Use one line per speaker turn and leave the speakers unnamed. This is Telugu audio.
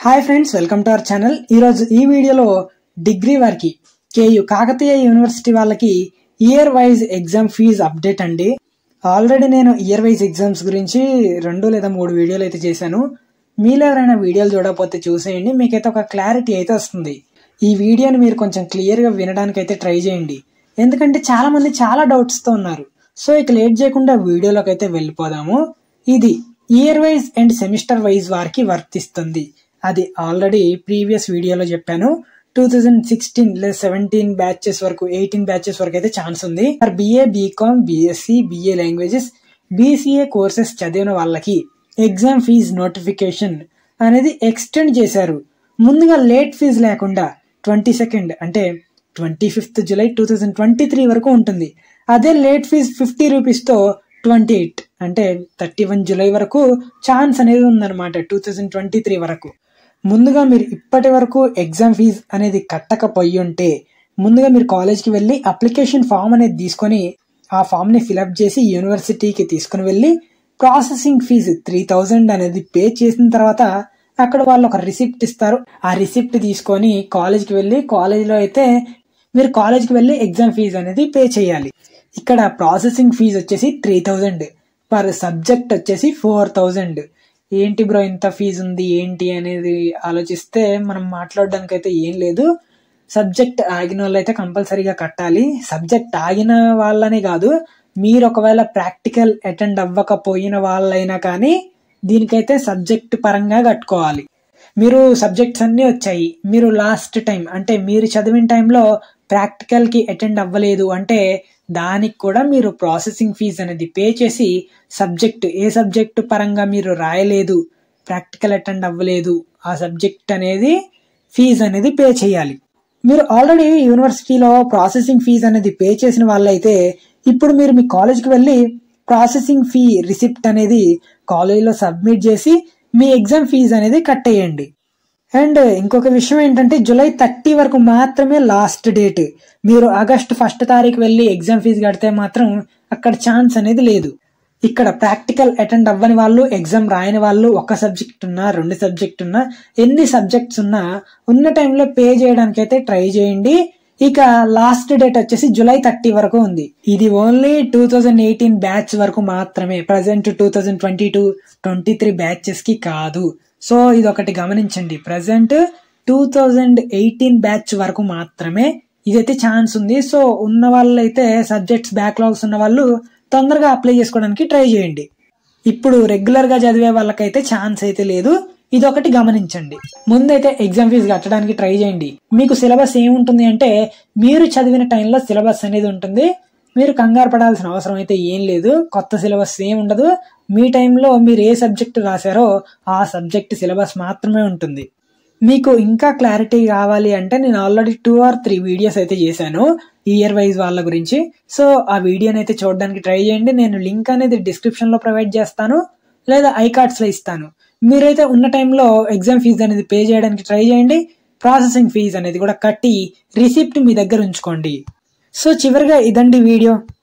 hi friends welcome to our channel ఈరోజు ఈ వీడియోలో డిగ్రీ వారికి కేయు కాకతీయ యూనివర్సిటీ వాళ్ళకి year wise exam fee update అండి ఆల్రెడీ నేను ఇయర్ వైజ్ ఎగ్జామ్స్ గురించి రెండు లేదా మూడు వీడియోలు అయితే చేశాను మీలో ఎవరైనా వీడియోలు చూడకపోతే చూసేయండి మీకైతే ఒక క్లారిటీ అయితే వస్తుంది ఈ వీడియోని మీరు కొంచెం క్లియర్గా వినడానికి అయితే ట్రై చేయండి ఎందుకంటే చాలా మంది చాలా డౌట్స్తో ఉన్నారు సో ఇక లేట్ చేయకుండా వీడియోలోకి అయితే వెళ్ళిపోదాము ఇది year wise and semester wise వారికి వర్తిస్తుంది అది ఆల్రెడీ ప్రీవియస్ వీడియోలో చెప్పాను టూ థౌజండ్ సిక్స్టీన్ లేదా సెవెంటీన్ బ్యాచెస్ వరకు ఎయిటీన్ బ్యాచెస్ వరకు అయితే ఛాన్స్ ఉంది for B A B Com B Sc B A languages B C A courses చదివిన వాళ్ళకి ఎగ్జామ్ ఫీజ్ నోటిఫికేషన్ అనేది ఎక్స్టెండ్ చేశారు ముందుగా లేట్ ఫీజు లేకుండా ట్వంటీ సెకండ్ అంటే twenty fifth July two thousand twenty three వరకు ఉంటుంది అదే లేట్ ఫీజ్ ఫిఫ్టీ రూపీస్తో ట్వంటీ ఎయిట్ అంటే థర్టీ వన్ జూలై వరకు ఛాన్స్ అనేది ఉందన్నమాట టూ థౌజండ్ ట్వంటీ త్రీ వరకు ముందుగా మీరు ఇప్పటి వరకు ఎగ్జామ్ ఫీజ్ అనేది కట్టకపోయి ఉంటే ముందుగా మీరు కాలేజ్కి వెళ్ళి అప్లికేషన్ ఫామ్ అనేది తీసుకొని ఆ ఫామ్ని ఫిలప్ చేసి యూనివర్సిటీకి తీసుకుని వెళ్ళి ప్రాసెసింగ్ ఫీజు త్రీ థౌజండ్ అనేది పే చేసిన తర్వాత అక్కడ వాళ్ళు ఒక రిసిప్ట్ ఇస్తారు ఆ రిసిప్ట్ తీసుకొని కాలేజ్కి వెళ్ళి కాలేజ్లో అయితే మీరు కాలేజ్కి వెళ్ళి ఎగ్జామ్ ఫీజు అనేది పే చేయాలి ఇక్కడ ప్రాసెసింగ్ ఫీజు వచ్చేసి త్రీ థౌజండ్ పర్ సబ్జెక్ట్ వచ్చేసి ఫోర్ థౌజండ్ ఏంటి బ్రో ఇంత ఫీజు ఉంది ఏంటి అనేది ఆలోచిస్తే మనం మాట్లాడడానికి అయితే ఏం లేదు సబ్జెక్ట్ ఆగిన వాళ్ళు అయితే కంపల్సరీగా కట్టాలి సబ్జెక్ట్ ఆగిన వాళ్ళనే కాదు మీరు ఒకవేళ ప్రాక్టికల్ అటెండ్ అవ్వకపోయిన వాళ్ళైనా కానీ దీనికైతే సబ్జెక్ట్ పరంగా కట్టుకోవాలి మీరు సబ్జెక్ట్స్ అన్నీ వచ్చాయి మీరు లాస్ట్ టైం అంటే మీరు చదివిన టైంలో ప్రాక్టికల్కి అటెండ్ అవ్వలేదు అంటే దానికి కూడా మీరు ప్రాసెసింగ్ ఫీజ్ అనేది పే చేసి సబ్జెక్ట్ ఏ సబ్జెక్ట్ పరంగా మీరు రాయలేదు ప్రాక్టికల్ అటెండ్ అవ్వలేదు ఆ సబ్జెక్ట్ అనేది ఫీజు అనేది పే చేయాలి మీరు ఆల్రెడీ యూనివర్సిటీలో ప్రాసెసింగ్ ఫీజ్ అనేది పే చేసిన వాళ్ళైతే ఇప్పుడు మీరు మీ కాలేజ్కి వెళ్ళి ప్రాసెసింగ్ ఫీ రిసిప్ట్ అనేది కాలేజీలో సబ్మిట్ చేసి మీ ఎగ్జామ్ ఫీజు అనేది కట్టేయండి అండ్ ఇంకొక విషయం ఏంటంటే జూలై థర్టీ వరకు మాత్రమే లాస్ట్ డేట్ మీరు ఆగస్ట్ ఫస్ట్ తారీఖు వెళ్ళి ఎగ్జామ్ ఫీజు కడితే మాత్రం అక్కడ ఛాన్స్ అనేది లేదు ఇక్కడ ప్రాక్టికల్ అటెండ్ అవ్వని వాళ్ళు ఎగ్జామ్ రాయని వాళ్ళు ఒక సబ్జెక్ట్ ఉన్నా రెండు సబ్జెక్ట్ ఉన్నా ఎన్ని సబ్జెక్ట్స్ ఉన్నా ఉన్న టైంలో పే చేయడానికి అయితే ట్రై చేయండి ఇక లాస్ట్ డేట్ వచ్చేసి జూలై థర్టీ వరకు ఉంది ఇది only two thousand eighteen batch వరకు మాత్రమే present two thousand twenty two twenty three batches కి కాదు సో ఇది ఒకటి గమనించండి present two thousand eighteen batch వరకు మాత్రమే ఇదైతే ఛాన్స్ ఉంది సో ఉన్న వాళ్ళైతే సబ్జెక్ట్స్ బ్యాక్లాగ్స్ ఉన్న వాళ్ళు తొందరగా అప్లై చేసుకోవడానికి ట్రై చేయండి ఇప్పుడు రెగ్యులర్ గా చదివే వాళ్ళకైతే ఛాన్స్ అయితే లేదు ఇది ఒకటి గమనించండి ముందైతే ఎగ్జామ్ ఫీజు కట్టడానికి ట్రై చేయండి మీకు సిలబస్ ఏముంటుంది అంటే మీరు చదివిన టైంలో సిలబస్ అనేది ఉంటుంది మీరు కంగారు పడాల్సిన అవసరం అయితే ఏం లేదు కొత్త సిలబస్ ఏం ఉండదు మీ టైంలో మీరు ఏ సబ్జెక్ట్ రాశారో ఆ సబ్జెక్ట్ సిలబస్ మాత్రమే ఉంటుంది మీకు ఇంకా క్లారిటీ కావాలి అంటే నేను already two or three videos అయితే చేశాను ఇయర్ వైజ్ వాళ్ళ గురించి సో ఆ వీడియోని అయితే చూడడానికి ట్రై చేయండి నేను లింక్ అనేది డిస్క్రిప్షన్ లో ప్రొవైడ్ చేస్తాను లేదా ఐ కార్డ్స్ లో ఇస్తాను మీరైతే ఉన్న టైంలో ఎగ్జామ్ ఫీజు అనేది పే చేయడానికి ట్రై చేయండి ప్రాసెసింగ్ ఫీజు అనేది కూడా కట్టి రిసిప్ట్ మీ దగ్గర ఉంచుకోండి సో చివరిగా ఇదండి వీడియో